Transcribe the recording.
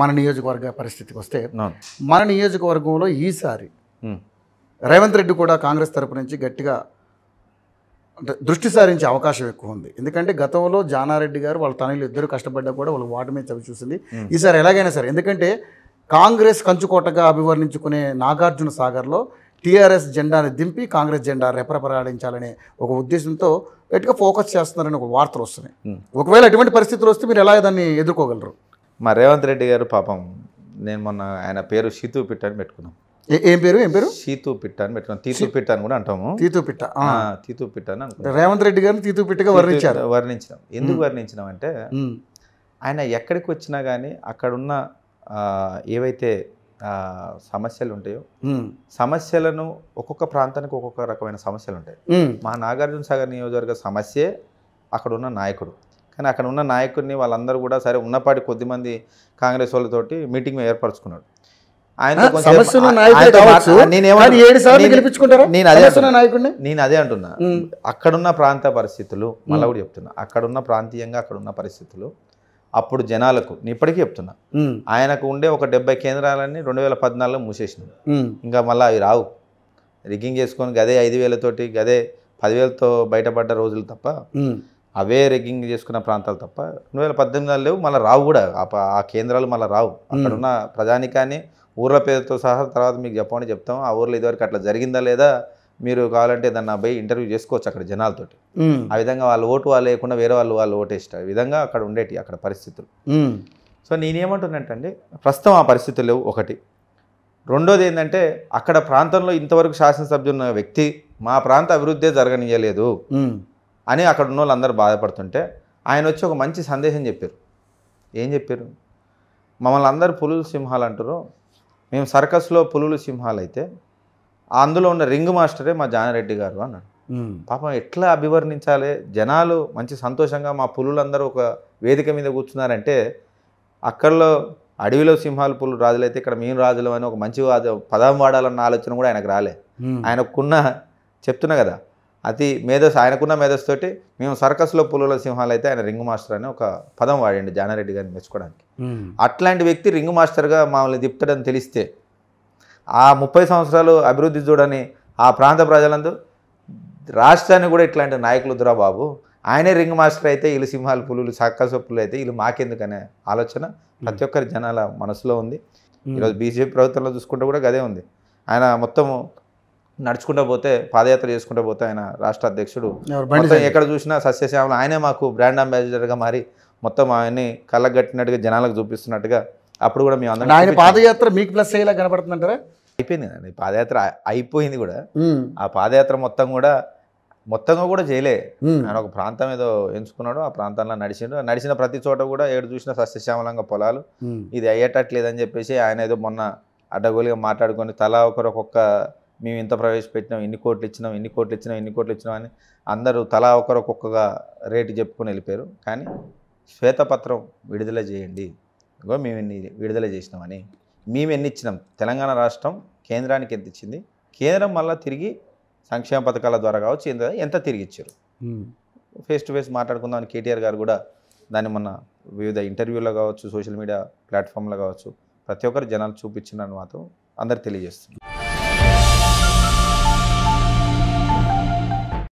మన నియోజకవర్గ పరిస్థితికి వస్తే అవును మన నియోజకవర్గంలో ఈసారి ఉమ్. రేవంత్ రెడ్డి కూడా కాంగ్రెస్ తరపు నుంచి గట్టిగా అంటే దృష్టి సారించే అవకాశం ఎక్కువ ఉంది ఎందుకంటే గతంలో జానారెడ్డి గారు వాళ్ళ తనలు ఇద్దరు కష్టపడ్డా కూడా వాళ్ళకి వాటి మీద చవి చూసింది ఈసారి ఎలాగైనా సరే ఎందుకంటే కాంగ్రెస్ కంచుకోటగా అభివర్ణించుకునే నాగార్జున సాగర్లో టీఆర్ఎస్ జెండాని దింపి కాంగ్రెస్ జెండా రెపరెపరాడించాలనే ఒక ఉద్దేశంతో గట్టిగా ఫోకస్ చేస్తున్నారని ఒక వార్తలు వస్తున్నాయి Hmm. ఒకవేళ ఎటువంటి పరిస్థితులు వస్తే మీరు ఎలా దాన్ని ఎదుర్కోగలరు మా రేవంత్ రెడ్డి గారు పాపం నేను మొన్న ఆయన పేరు షీతు పిట్ట అని పెట్టుకున్నాం ఏ- ఏం పేరు ఏం పేరు షీతు పిట్ట అని పెట్టుకున్నాం తీతు పిట్ట అని కూడా అంటాము తీతు పిట్ట ఆ. ఆ, తీతు పిట్ట అని అనుకున్నాం రేవంత్ రెడ్డి గారిని తీతు పిట్టగా వర్ణించారు వర్ణించినాం ఎందుకు వర్ణించినాం అంటే ఉమ్. ఆయన ఎక్కడికి వచ్చినా కానీ అక్కడున్న ఆ, ఏవైతే ఆ, సమస్యలు ఉంటాయో ఉమ్. సమస్యలను ఒక్కొక్క ప్రాంతానికి ఒక్కొక్క రకమైన సమస్యలు ఉంటాయి ఉమ్. మా నాగార్జున సాగర్ నియోజకవర్గ సమస్యే అక్కడ ఉన్న నాయకుడు కానీ అక్కడ ఉన్న నాయకుడిని వాళ్ళందరూ కూడా సరే ఉన్నపాటి కొద్దిమంది కాంగ్రెస్ వాళ్ళతోటి మీటింగ్ ఏర్పరచుకున్నాడు ఆయనతో ఆ, కొంచెం- సమస్య ఉన్న ఆ- నాయకుడే ఆయనతో కావచ్చు, మా- నేనేమన్నా- కానీ ఏడు సార్లు నేను- గెలిపించుకుంటారా నేను అదే సమస్య ఉన్న అంటున్నా. నాయకుడిని నేను అదే అంటున్నా ఉమ్. అక్కడున్న ప్రాంత పరిస్థితులు మళ్ళీ కూడా చెప్తున్నా అక్కడున్న ప్రాంతీయంగా అక్కడున్న పరిస్థితులు అప్పుడు జనాలకు నేను ఇప్పటికీ చెప్తున్నా ఉమ్. ఆయనకు ఉండే ఒక డెబ్బై కేంద్రాలన్నీ రెండు వేల పద్నాలుగులో మూసేసినాయి ఉమ్. ఇంకా మళ్ళీ అవి రావు రిగ్గింగ్ చేసుకొని గదే ఐదు వేలతోటి గదే పదివేలతో బయటపడ్డ రోజులు తప్ప ఉమ్. అవే రిగ్గింగ్ చేసుకున్న ప్రాంతాలు తప్ప రెండు వేల పద్దెనిమిదిలో లేవు మళ్ళీ రావు కూడా ఆ ప- ఆ కేంద్రాలు మళ్ళీ రావు అక్కడ ఉన్న ప్రజానికాన్ని ఊర్ల పేరుతో సహా తర్వాత మీకు చెప్పమని చెప్తాం ఆ ఊర్లో ఇదివరకు అట్లా జరిగిందా లేదా మీరు కావాలంటే దాన్ని పోయి ఇంటర్వ్యూ చేసుకోవచ్చు అక్కడ జనాలతోటి ఉమ్. ఆ విధంగా వాళ్ళు ఓటు వాళ్ళు లేకుండా వేరే వాళ్ళు వాళ్ళు ఓటేస్తారు ఈ విధంగా అక్కడ ఉండేటి అక్కడ పరిస్థితులు ఉమ్. సో నేనేమంటున్నట్టండి ప్రస్తుతం ఆ పరిస్థితులు లేవు ఒకటి రెండోది ఏంటంటే అక్కడ ప్రాంతంలో ఇంతవరకు శాసనసభ్యులు ఉన్న వ్యక్తి మా ప్రాంత అభివృద్ధే జరగనీయలేదు ఉమ్. అని అక్కడ ఉన్న వాళ్ళందరూ బాధపడుతుంటే ఆయన వచ్చి ఒక మంచి సందేశం చెప్పారు ఏం చెప్పారు మమ్మల్ని అందరు పులులు సింహాలు అంటారు మేము సర్కస్లో పులులు సింహాలు అయితే అందులో ఉన్న రింగ్ మాస్టరే మా జానారెడ్డి గారు అన్నాడు ఉమ్. పాపం ఎట్లా అభివర్ణించాలి జనాలు మంచి సంతోషంగా మా పులులందరూ ఒక వేదిక మీద కూర్చున్నారంటే అక్కడలో అడవిలో సింహాలు పులు రాజులైతే ఇక్కడ మేము రాజులు అని ఒక మంచి వాద- పదం వాడాలన్న ఆలోచన కూడా ఆయనకు రాలే ఉమ్. ఆయనకున్న చెప్తున్నా కదా అతి మేధస్ ఆయనకున్న మేధస్తోటి మేము సర్కస్లో పులుల సింహాలు అయితే ఆయన రింగ్ మాస్టర్ అని ఒక పదం వాడండి జానారెడ్డి గారిని మెచ్చుకోవడానికి ఉమ్. అట్లాంటి వ్యక్తి రింగ్ మాస్టర్గా మమ్మల్ని తిప్పుతాడని తెలిస్తే ఆ ముప్పై సంవత్సరాలు అభివృద్ధి చూడని ఆ ప్రాంత ప్రజలందరూ రాష్ట్రాన్ని కూడా ఇట్లాంటి నాయకులు దురా బాబు ఆయనే రింగ్ మాస్టర్ అయితే వీళ్ళు సింహాలు పులులు సక్కస పులులు అయితే వీళ్ళు మాకెందుకనే ఆలోచన ప్రతి ఒక్కరి జనాల మనసులో ఉంది ఈరోజు బీజేపీ ప్రభుత్వంలో చూసుకుంటే కూడా గదే ఉంది ఆయన మొత్తం నడుచుకుంటూ పోతే పాదయాత్ర చేసుకుంటూ పోతే ఆయన రాష్ట్ర అధ్యక్షుడు ఎవరు బండి మొత్తం సంజయ్. ఎక్కడ చూసినా సస్యశ్యామలు ఆయనే మాకు బ్రాండ్ అంబాసిడర్గా మారి మొత్తం ఆయన్ని కళ్ళకు కట్టినట్టుగా జనాలకు చూపిస్తున్నట్టుగా అప్పుడు కూడా మేము అందరం ఆయన చూపించాం. పాదయాత్ర మీకు ప్లస్ అయ్యేలా కనపడుతుందంటారా అయిపోయింది కదండి పాదయాత్ర అయి- అయిపోయింది కూడా ఉమ్. ఆ పాదయాత్ర మొత్తం కూడా మొత్తంగా కూడా చేయలే ఉమ్. ఆయన ఒక ప్రాంతం ఏదో ఎంచుకున్నాడు ఆ ప్రాంతంలో నడిచిండు ఆ నడిచిన ప్రతి చోట కూడా ఏడు చూసిన సస్యశ్యామలంగా పొలాలు ఉమ్. ఇది అయ్యేటట్లేదని చెప్పేసి ఆయన ఏదో మొన్న అడ్డగోలుగా మాట్లాడుకొని తలా ఒకరు ఒక్కొక్క మేము ఇంత ప్రవేశపెట్టినాం ఇన్ని కోట్లు ఇచ్చినాం ఇన్ని కోట్లు ఇచ్చినాం ఇన్ని కోట్లు ఇచ్చినాం అని అందరూ తలా ఒకరు ఒక్కొక్కగా రేటు చెప్పుకొని వెళ్ళిపోయారు కానీ శ్వేతపత్రం విడుదల చేయండి ఇగో మేము ఎన్ని విడుదల చేసినామని మేము ఎన్ని ఇచ్చినాం తెలంగాణ రాష్ట్రం కేంద్రానికి ఎంత ఇచ్చింది కేంద్రం మళ్ళీ తిరిగి సంక్షేమ పథకాల ద్వారా కావచ్చు ఎంత- ఎంత తిరిగి ఇచ్చారు ఉమ్. ఫేస్ టు ఫేస్ మాట్లాడుకుందామని కేటీఆర్ గారు కూడా దాన్ని మొన్న వివిధ ఇంటర్వ్యూలో కావచ్చు సోషల్ మీడియా ప్లాట్ఫామ్లో కావచ్చు ప్రతి ఒక్కరు జనాలు చూపించినని మాత్రం అందరు తెలియజేస్తున్నారు